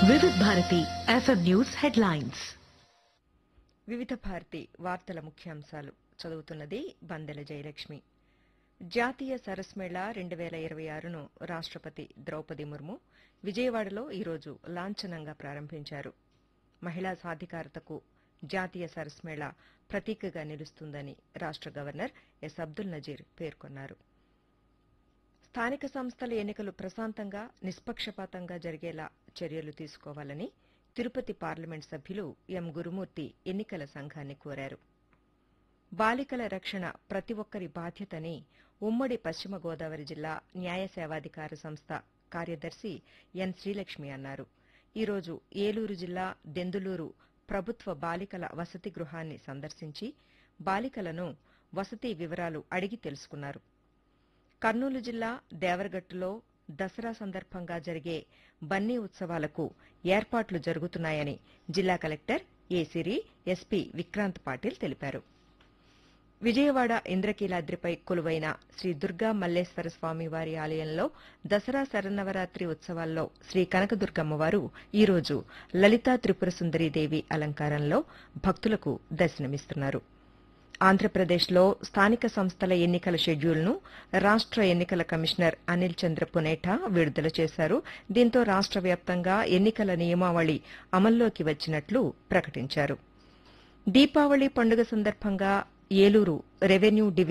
వివిధ Bharati FM news headlines వివిధ భారతి వార్తల ముఖ్యాంశాలు చదువుతున్నది బందెల జయలక్ష్మి జాతీయ సరస్ మేళా రెండు వేల ఇరవై ఆరును రాష్ట్రపతి ద్రౌపది ముర్ము విజయవాడలో ఈరోజు లాంఛనంగా ప్రారంభించారు మహిళా సాధికారతకు జాతీయ సరస్ మేళా ప్రతీకగా నిలుస్తుందని రాష్ట్ర గవర్నర్ ఎస్ అబ్దుల్ నజీర్ పేర్కొన్నారు స్థానిక సంస్థల ఎన్నికలు ప్రశాంతంగా నిష్పక్షపాతంగా జరిగేలా చర్యలు తీసుకోవాలని తిరుపతి పార్లమెంట్ సభ్యులు ఎం గురుమూర్తి ఎన్నికల సంఘాన్ని కోరారు బాలికల రక్షణ ప్రతి ఒక్కరి బాధ్యతని ఉమ్మడి పశ్చిమ గోదావరి జిల్లా న్యాయ సేవాధికార సంస్థ కార్యదర్శి ఎన్ శ్రీలక్ష్మి అన్నారు ఈరోజు ఏలూరు జిల్లా దెందులూరు ప్రభుత్వ బాలికల వసతి గృహాన్ని సందర్శించి బాలికలను వసతి వివరాలు అడిగి తెలుసుకున్నారు కర్నూలు జిల్లా దేవరగట్టులో దసరా సందర్భంగా జరిగే బన్నీ ఉత్సవాలకు ఏర్పాట్లు జరుగుతున్నాయని జిల్లా collector A Siri SP Vikrant Patil తెలిపారు విజయవాడ ఇంద్రకీలాద్రిపై కొలువైన శ్రీ దుర్గా మల్లేశ్వర స్వామి వారి ఆలయంలో దసరా శరన్నవరాత్రి ఉత్సవాల్లో శ్రీ కనకదుర్గమ్మవారు ఈరోజు లలితా త్రిపుర సుందరీదేవి అలంకారంలో భక్తులకు దర్శనమిస్తున్నారు ఆంధ్రప్రదేశ్లో స్థానిక సంస్థల ఎన్నికల షెడ్యూల్ను రాష్ట్ర ఎన్నికల కమిషనర్ అనిల్ చంద్ర పునేఠా విడుదల చేశారు దీంతో రాష్ట్ర వ్యాప్తంగా ఎన్నికల నియమావళి అమల్లోకి వచ్చినట్లు ప్రకటించారు దీపావళి పండుగ సందర్భంగా ఏలూరు రెవెన్యూ డివిజన్